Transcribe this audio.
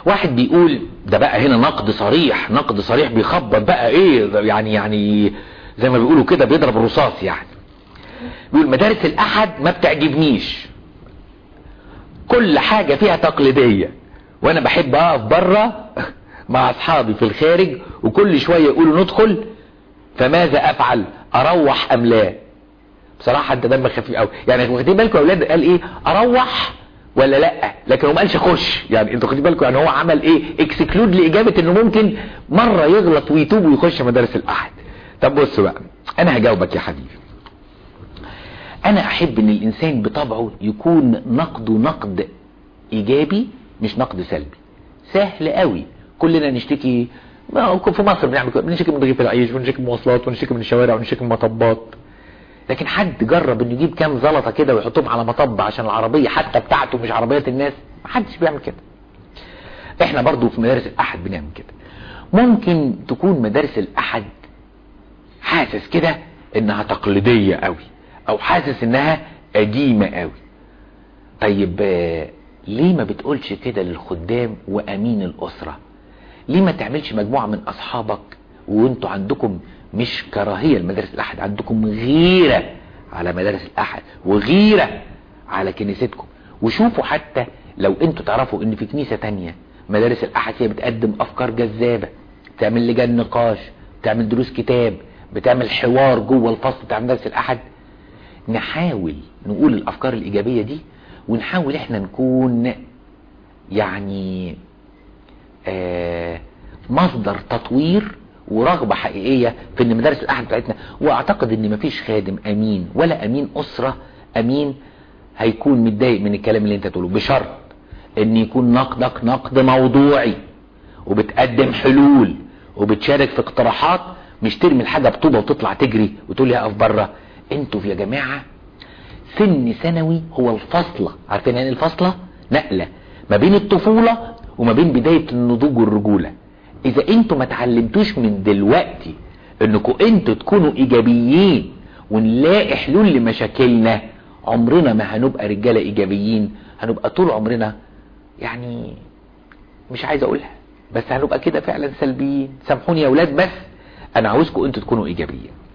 واحد بيقول ده بقى هنا نقد صريح نقد صريح بيخبط بقى ايه يعني يعني زي ما بيقولوا كده بيضرب رصاص يعني بيقول مدارس الاحد ما بتعجبنيش كل حاجة فيها تقليدية وانا بحب اقف بره مع اصحابي في الخارج وكل شوية يقولوا ندخل فماذا افعل اروح ام لا بصراحة انت دمك خفيف قوي يعني واخدين بالكم يا اولاد قال ايه اروح ولا لا لكن هو ما قالش خش يعني انتوا خدين بالكم يعني هو عمل ايه اكسكلود لاجابة انه ممكن مرة يغلط ويتوب ويخش مدارس الاحد طب بص بقى انا هجاوبك يا حبيبي انا احب ان الانسان بطبعه يكون نقده نقد ايجابي مش نقد سلبي سهل قوي كلنا نشتكي ما في مصر بنعمل كده بنشتكي من رغيف العيش ونشتكي من المواصلات ونشتكي من الشوارع ونشتكي من المطبات لكن حد جرب انه يجيب كام زلطه كده ويحطهم على مطب عشان العربيه حتى بتاعته مش عربيات الناس ما حدش بيعمل كده احنا برضو في مدارس الاحد بنعمل كده ممكن تكون مدارس الاحد حاسس كده انها تقليديه قوي او حاسس انها قديمه قوي طيب ليه ما بتقولش كده للخدام وامين الاسره ليه ما تعملش مجموعه من اصحابك وانتوا عندكم مش كراهية لمدارس الأحد عندكم غيرة على مدارس الأحد وغيرة على كنيستكم وشوفوا حتى لو انتوا تعرفوا ان في كنيسة تانية مدارس الأحد هي بتقدم أفكار جذابة بتعمل لجان نقاش بتعمل دروس كتاب بتعمل حوار جوه الفصل بتاع مدارس الأحد نحاول نقول الأفكار الإيجابية دي ونحاول احنا نكون يعني آه مصدر تطوير ورغبة حقيقية في ان مدارس الاحد بتاعتنا واعتقد ان مفيش خادم امين ولا امين اسرة امين هيكون متضايق من الكلام اللي انت تقوله بشرط ان يكون نقدك نقد موضوعي وبتقدم حلول وبتشارك في اقتراحات مش ترمي الحاجة بطوبة وتطلع تجري وتقول لي اقف بره انتوا يا جماعة سن ثانوي هو الفصلة عارفين يعني الفصلة نقلة ما بين الطفولة وما بين بداية النضوج والرجولة اذا انتوا ما اتعلمتوش من دلوقتي انكم انتوا تكونوا ايجابيين ونلاقي حلول لمشاكلنا عمرنا ما هنبقى رجالة ايجابيين هنبقى طول عمرنا يعني مش عايز اقولها بس هنبقى كده فعلا سلبيين سامحوني يا اولاد بس انا عاوزكم انتوا تكونوا ايجابيين